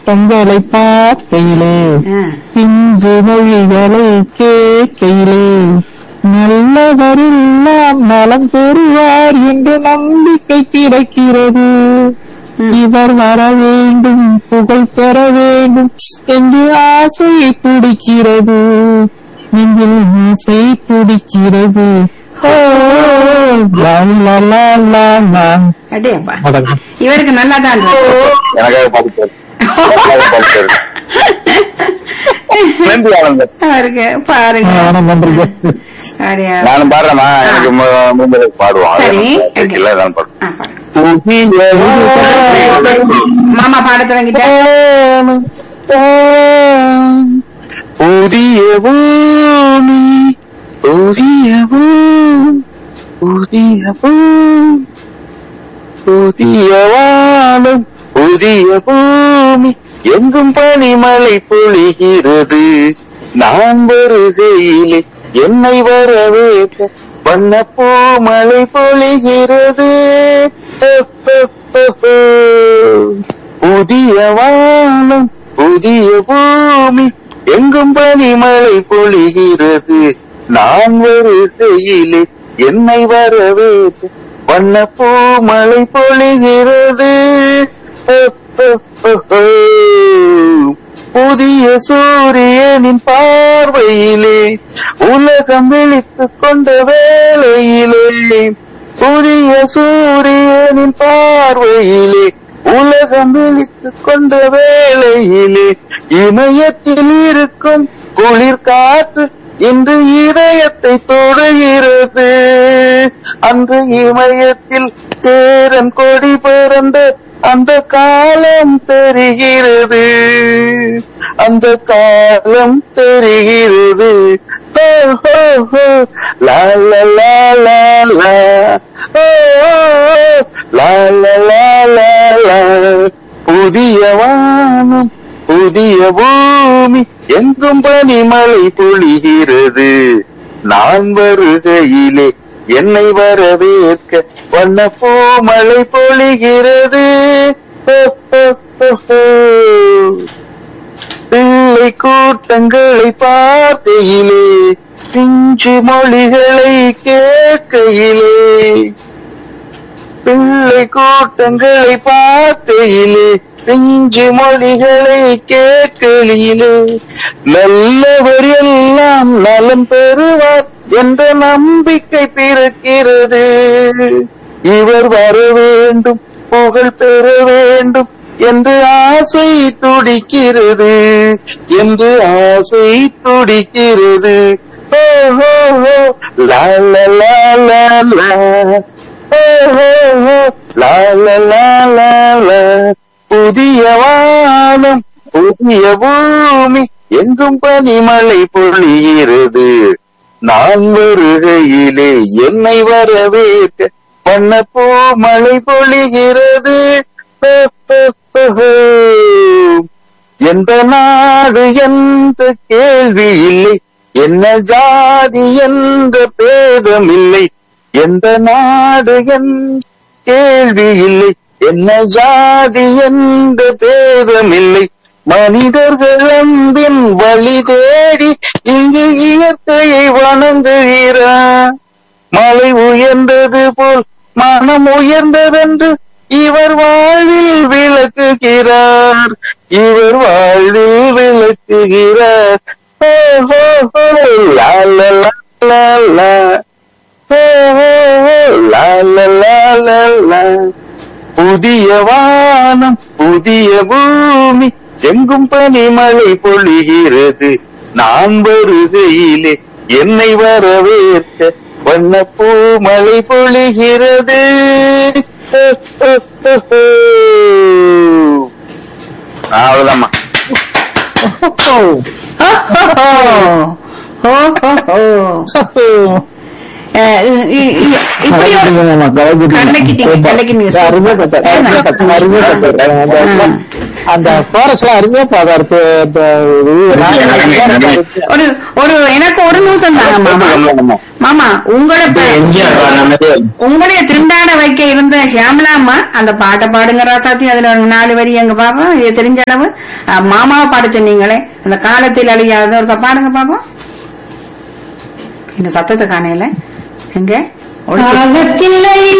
தோட்டங்களை பார்க்கையிலே ஆ. பிஞ்சு மொழிகளை கேட்கையிலே நல்லவரெல்லாம் நலம் பெறுவார் என்று நம்பிக்கை கிடைக்கிறது இவர் வர வேண்டும் புகழ் பெற வேண்டும் என்று ஆசையை துடிக்கிறது நெஞ்சில் ஆசை துடிக்கிறது ஓ, லா, லா, லா, லா, லா. அடேப்பா அடடா. இவருக்கு நல்லா தான் எனக்காக படிப்பாரு எனக்காக படிப்பாரு நன்றி ஆனந்தன் அவருக்கு பாருங்க ஆனந்தம் பண்றீங்க அப்படியா நானும் பாடுறேம்மா எனக்கு மு- முடிஞ்சது பாடுவோம் சரி அது இல்லை நான் பாடுவேன் ஆ, பாருங்க. மாமா பாட தொடங்கிட்ட புதிய பூமி புதிய பூமி புதிய பூமி புதிய வானம் புதிய பூமி எங்கும் பனிமழை பொழிகிறது நான் வருகையிலே என்னை வரவேற்க வண்ண பூமழை பொழிகிறது ஓ, ஓ, ஓ, ஓ. புதிய வானம் புதிய பூமி எங்கும் பனிமழை பொழிகிறது நான் வருகையிலே என்னை வரவேற்க வண்ண பூமழை பொழிகிறது ஓ, ஓ, ஓ, ஓ. புதிய சூரியனின் பார்வையிலே உலகம் விழித்துக் கொண்ட வேளையிலே புதிய சூரியனின் பார்வையிலே உலகம் விழித்துக் கொண்ட வேளையிலே இமயத்தில் இருக்கும் குளிர் காற்று இன்று இதயத்தை தொடுகிறது அன்று இமயத்தில் சேரன் கொடி பிறந்த அந்த காலம் தெரிகிறது அந்த காலம் தெரிகிறது ஹோ, ஹோ, ஹோ. லா லா லா லா லா ஓ, ஓ, ஓ. லா லா லா லா லா புதிய வானம் புதிய பூமி எங்கும் பனிமழை பொழிகிறது நான் வருகையிலே என்னை வரவேற்க வண்ண பூமழை பொழிகிறது ஹோ, ஹோ, ஹோ, ஹோ. பிள்ளை கூட்டங்களை பார்க்கையிலே பிஞ்சு மொழிகளை கேட்கையிலே பிள்ளை கூட்டங்களை பார்க்கையிலே பிஞ்சு மொழிகளை கேட்கையிலே நல்லவர் எல்லாம் நலம் பெறுவார் என்ற நம்பிக்கை பிறக்கிறது இவர் வர வேண்டும் புகழ் பெற வேண்டும் என்று ஆசை துடிக்கிறது என்று ஆசை துடிக்கிறது ஓ, ஓ, ஓ, லா லா லா லா லா ஓ, ஓ, ஓ, லா லா லா லா லா புதிய வானம் புதிய பூமி எங்கும் பனிமழை பொழிகிறது நான் வருகையிலே என்னை வரவேற்க வண்ண பூமழை பொழிகிறது ஹோ, ஹோ, ஹோ, ஹோ. எந்த நாடு என்ற கேள்வி இல்லை என்ன ஜாதி என்ற பேதம் இல்லை எந்த நாடு என் கேள்வி இல்லை என்ன ஜாதி என்ற பேதம் இல்லை மனிதர்கள் அன்பின் வழி தேடி இங்கு இயற்கையை வணங்குகிறார் மலை உயர்ந்தது போல் மனம் உயர்ந்ததென்று இவர் வாழ்வில் விளக்குகிறார் இவர் வாழ்வில் விளக்குகிறார் ஹோ, ஹோ, ஹோ, லா, லா, லா, லா, லா. ஹோ, ஹோ, ஹோ, லா, லா, லா, லா, லா. புதிய வானம் புதிய பூமி எங்கும் பனிமழை பொழிகிறது நான் வருகையிலே என்னை வரவேற்க வண்ண பூமழை பொழிகிறது ஹோ, ஹோ, ஹோ, ஹோ. அவ்வளவுதாம்மா அஹ், இ- இ- இ- இப்படி ஒரு கலக்கிட்டீங்க, கலக்கிட்டீங்க. அந்த கோரஸ் எல்லாம் அருமையா பாதாரு ஒரு ஒரு எனக்கு ஒரு நிமிஷம் தாங்க மாமா மாமா உங்களை ப- உங்களுடைய திண்டாட வைக்க இருந்த ஷியாமலாம்மா அந்த பாட்டை பாடுங்க ராசாத்தி அதுல ஒரு நாலு வரி எங்க பாப்போம் இது தெரிஞ்ச அளவு அஹ், மாமாவை பாட சொன்னீங்களே அந்த காலத்தில் அழியாத ஒரு பாடுங்க பாப்போம் இந்த சத்தத்தை காணையில எங்க ஒழிச்சு-